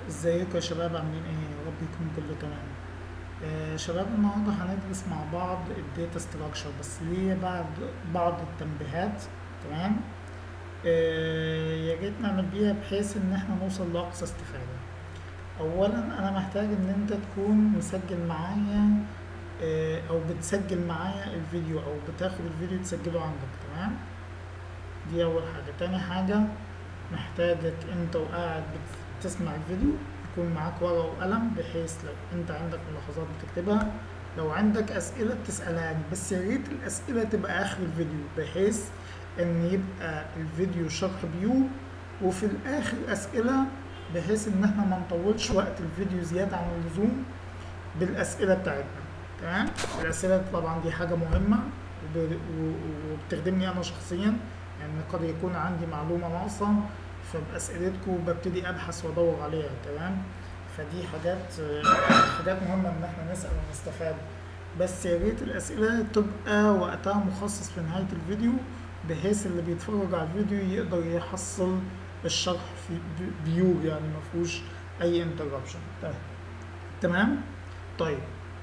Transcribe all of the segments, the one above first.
ازيكم يا شباب عاملين ايه يا رب يكون كله تمام آه شباب النهارده هندرس مع بعض الداتا ستراكشر بس ليه بعد بعض التنبيهات تمام آه يا ريت نعمل بيها بحيث ان احنا نوصل لاقصى استفاده اولا انا محتاج ان انت تكون مسجل معايا آه او بتسجل معايا الفيديو او بتاخد الفيديو تسجله عندك تمام دي اول حاجه تاني حاجه محتاجك انت وقاعد بتسمع الفيديو يكون معاك ورقة وقلم بحيث لو انت عندك ملاحظات بتكتبها لو عندك اسئلة بتسألها لي بس يا ريت الاسئلة تبقى اخر الفيديو بحيث ان يبقى الفيديو شرح بيو وفي الاخر اسئلة بحيث ان احنا ما نطولش وقت الفيديو زيادة عن اللزوم بالاسئلة بتاعتنا تمام الاسئلة طبعا دي حاجة مهمة وبتخدمني انا شخصيا يعني قد يكون عندي معلومة ناقصة فبأسئلتكم ببتدي أبحث وأدور عليها تمام فدي حاجات حاجات مهمة إن إحنا نسأل ونستفاد بس يا ريت الأسئلة تبقى وقتها مخصص في نهاية الفيديو بحيث اللي بيتفرج على الفيديو يقدر يحصل الشرح في بيور يعني مفهوش أي انتربشن طيب تمام طيب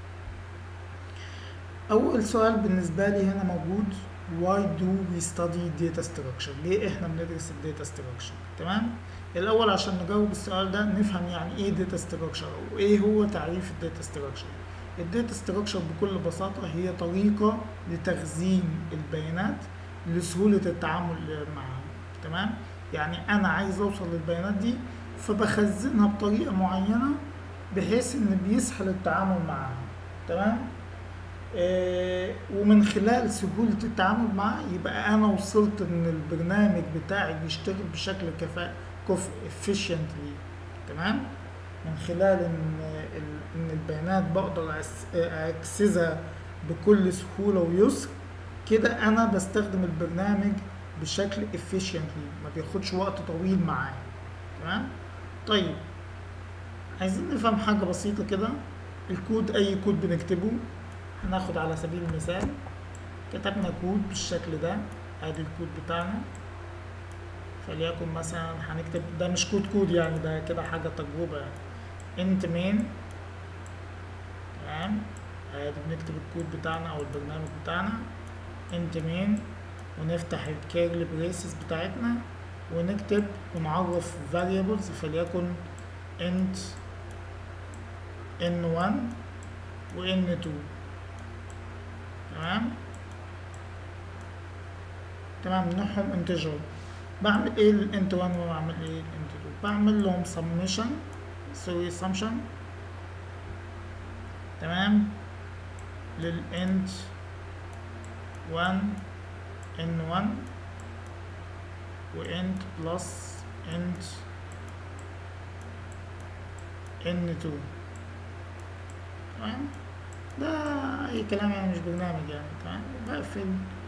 أول سؤال بالنسبة لي هنا موجود why do we study data structure ليه احنا بندرس الداتا structure تمام الاول عشان نجاوب السؤال ده نفهم يعني ايه data structure وايه هو تعريف الداتا structure الداتا structure بكل بساطة هي طريقة لتخزين البيانات لسهولة التعامل معها تمام يعني انا عايز اوصل للبيانات دي فبخزنها بطريقة معينة بحيث ان بيسهل التعامل معها تمام آه ومن خلال سهولة التعامل معاه يبقى أنا وصلت إن البرنامج بتاعي بيشتغل بشكل كفاءة كفء efficiently تمام من خلال إن إن البيانات بقدر أكسسها بكل سهولة ويسر كده أنا بستخدم البرنامج بشكل efficiently ما بياخدش وقت طويل معايا تمام طيب عايزين نفهم حاجة بسيطة كده الكود أي كود بنكتبه هناخد على سبيل المثال كتبنا كود بالشكل ده ادي الكود بتاعنا فليكن مثلا هنكتب ده مش كود كود يعني ده كده حاجة تجربة يعني انت مين تمام ادي بنكتب الكود بتاعنا او البرنامج بتاعنا انت مين ونفتح الكيرل بريسز بتاعتنا ونكتب ونعرف variables فليكن int n1 و n2 تمام تمام نوعهم انتجر بعمل ايه للانت 1 وبعمل ايه للانت 2 بعمل لهم سمشن سوري سمشن تمام للانت 1 ان 1 وانت بلس انت ان 2 تمام ده اي كلام يعني مش برنامج يعني تمام بقفل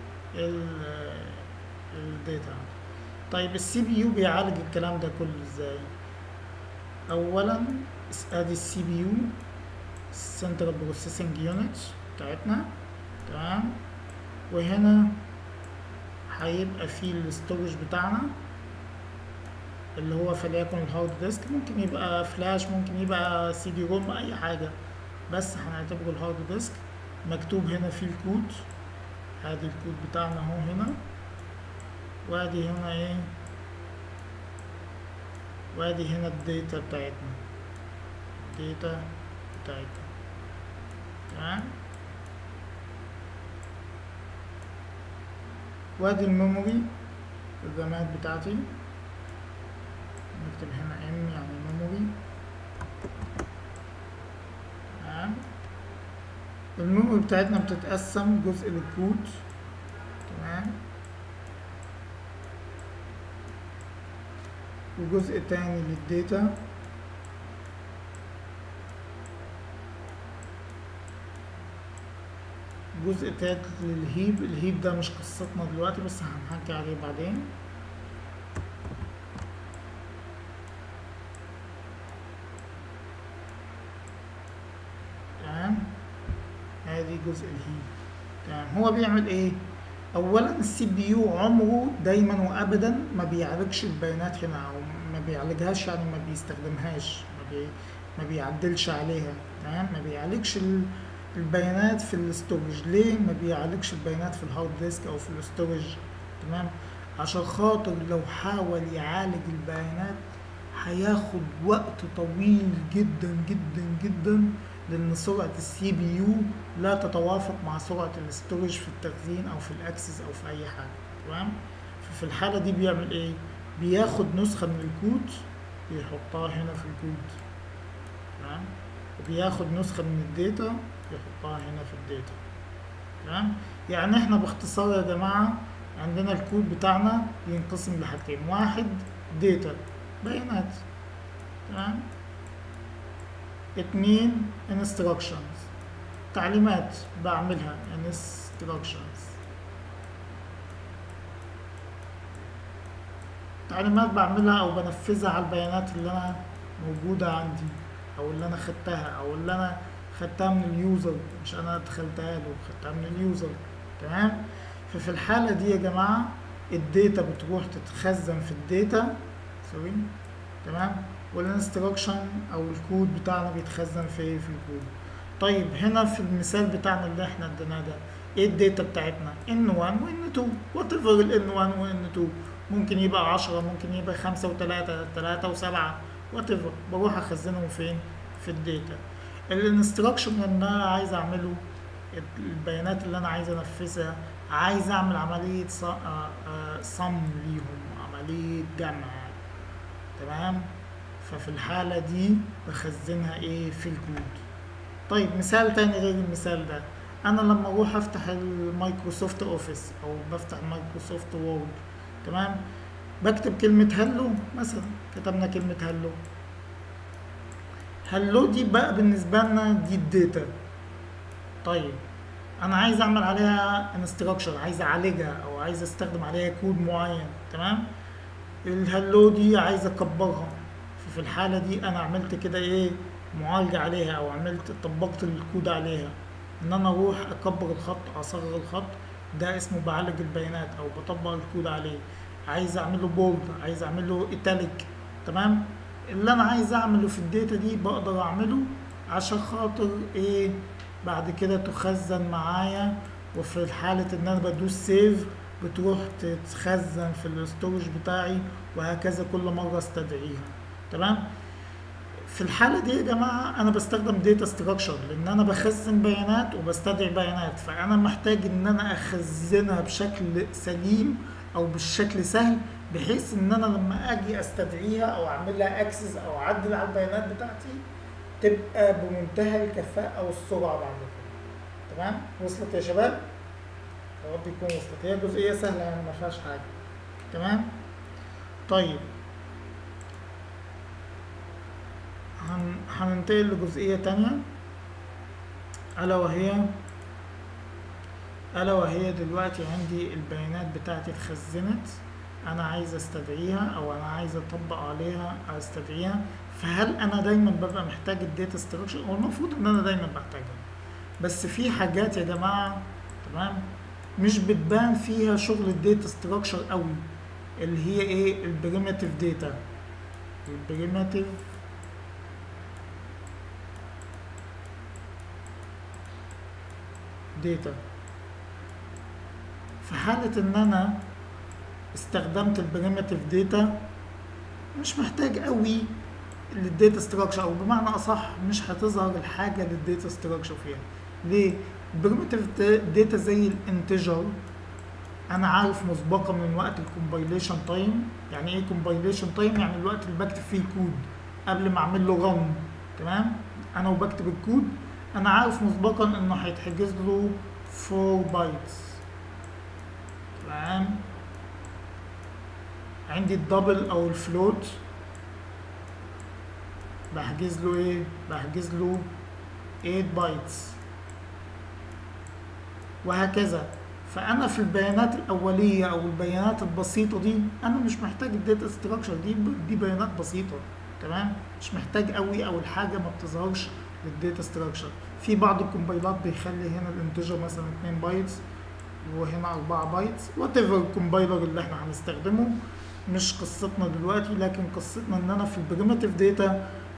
الداتا طيب السي بي يو بيعالج الكلام ده كله ازاي اولا ادي السي بي يو سنترال بروسيسنج يونت بتاعتنا تمام وهنا هيبقى فيه الاستورج بتاعنا اللي هو فليكن الهارد ديسك ممكن يبقى فلاش ممكن يبقى سي دي روم اي حاجه بس هنعتبره الهارد ديسك مكتوب هنا فيه الكود ادي الكود بتاعنا اهو هنا وادي هنا ايه وادي هنا الداتا بتاعتنا الداتا بتاعتنا تمام وادي الميموري الرامات بتاعتي نكتب هنا ام يعني ميموري تمام الميموري بتاعتنا بتتقسم جزء للكود تمام وجزء تاني للداتا جزء تالت للهيب الهيب ده مش قصتنا دلوقتي بس هنحكي عليه بعدين تمام ادي جزء الهيب تمام هو بيعمل ايه اولا السي بي يو عمره دايما وابدا ما بيعالجش البيانات هنا او ما بيعالجهاش يعني ما بيستخدمهاش ما بي ما بيعدلش عليها تمام ما بيعالجش ال- البيانات في الاستورج ليه ما بيعالجش البيانات في الهارد ديسك او في الاستورج تمام عشان خاطر لو حاول يعالج البيانات هياخد وقت طويل جدا جدا جدا لان سرعه السي بي يو لا تتوافق مع سرعه الاستورج في التخزين او في الاكسس او في اي حاجه تمام ففي الحاله دي بيعمل ايه بياخد نسخه من الكود يحطها هنا في الكود تمام وبياخد نسخه من الداتا يحطها هنا في الداتا تمام يعني احنا باختصار يا جماعه عندنا الكود بتاعنا ينقسم لحاجتين واحد داتا بيانات تمام اتنين instructions تعليمات بعملها instructions تعليمات بعملها او بنفذها على البيانات اللي انا موجودة عندي او اللي انا خدتها او اللي انا خدتها من اليوزر مش انا دخلتها له خدتها من اليوزر تمام ففي الحالة دي يا جماعة الداتا بتروح تتخزن في الداتا سوري تمام والانستراكشن او الكود بتاعنا بيتخزن في ايه في الكود طيب هنا في المثال بتاعنا اللي احنا اديناه ده ايه الداتا بتاعتنا n1 وn2 وات ايفر ال n1 وn2 ممكن يبقى 10 ممكن يبقى 5 و3 3 و7 وات ايفر بروح اخزنهم فين في الداتا الانستراكشن اللي انا عايز اعمله البيانات اللي انا عايز انفذها عايز اعمل عمليه صم ليهم عمليه جمع تمام ففي الحالة دي بخزنها ايه في الكود طيب مثال تاني غير المثال ده انا لما اروح افتح المايكروسوفت اوفيس او بفتح مايكروسوفت وورد تمام بكتب كلمة هلو مثلا كتبنا كلمة هلو هلو دي بقى بالنسبة لنا دي الداتا طيب انا عايز اعمل عليها انستراكشن عايز اعالجها او عايز استخدم عليها كود معين تمام الهلو دي عايز اكبرها ففي الحالة دي انا عملت كده ايه معالجة عليها او عملت طبقت الكود عليها ان انا اروح اكبر الخط اصغر الخط ده اسمه بعالج البيانات او بطبق الكود عليه عايز اعمله بورد عايز اعمله ايتاليك تمام اللي انا عايز اعمله في الداتا دي بقدر اعمله عشان خاطر ايه بعد كده تخزن معايا وفي حالة ان انا بدوس سيف بتروح تتخزن في الاستورج بتاعي وهكذا كل مرة استدعيها تمام في الحالة دي يا جماعة أنا بستخدم داتا ستراكشر لأن أنا بخزن بيانات وبستدعي بيانات فأنا محتاج إن أنا أخزنها بشكل سليم أو بالشكل سهل بحيث إن أنا لما أجي أستدعيها أو أعمل لها أكسس أو أعدل على البيانات بتاعتي تبقى بمنتهى الكفاءة والسرعة بعد كده تمام وصلت يا شباب؟ يا رب يكون وصلت هي جزئية سهلة يعني ما فيهاش حاجة تمام؟ طيب هن... هننتقل لجزئية تانية ألا وهي ألا وهي دلوقتي عندي البيانات بتاعتي اتخزنت أنا عايز أستدعيها أو أنا عايز أطبق عليها أو أستدعيها فهل أنا دايما ببقى محتاج الداتا ستراكشر؟ هو المفروض إن أنا دايما بحتاجها بس في حاجات يا جماعة تمام مش بتبان فيها شغل الداتا ستراكشر قوي اللي هي ايه البريمتيف داتا البريمتيف داتا في حالة ان انا استخدمت البريمتيف داتا مش محتاج قوي للداتا ستراكشر او بمعنى اصح مش هتظهر الحاجة للداتا ستراكشر فيها ليه؟ البريمتيف داتا زي الانتجر انا عارف مسبقا من وقت الكومبايليشن تايم يعني ايه كومبايليشن تايم يعني الوقت اللي بكتب فيه الكود قبل ما اعمل له رن تمام انا وبكتب الكود انا عارف مسبقا انه هيتحجز له 4 بايتس تمام عندي الدبل او الفلوت بحجز له ايه بحجز له 8 بايتس وهكذا فانا في البيانات الاوليه او البيانات البسيطه دي انا مش محتاج الداتا ستراكشر دي دي بيانات بسيطه تمام مش محتاج قوي او الحاجه ما بتظهرش للداتا ستراكشر في بعض الكومبايلات بيخلي هنا الانتجر مثلا 2 بايتس وهنا 4 بايتس وات ايفر الكومبايلر اللي احنا هنستخدمه مش قصتنا دلوقتي لكن قصتنا ان انا في البريمتيف داتا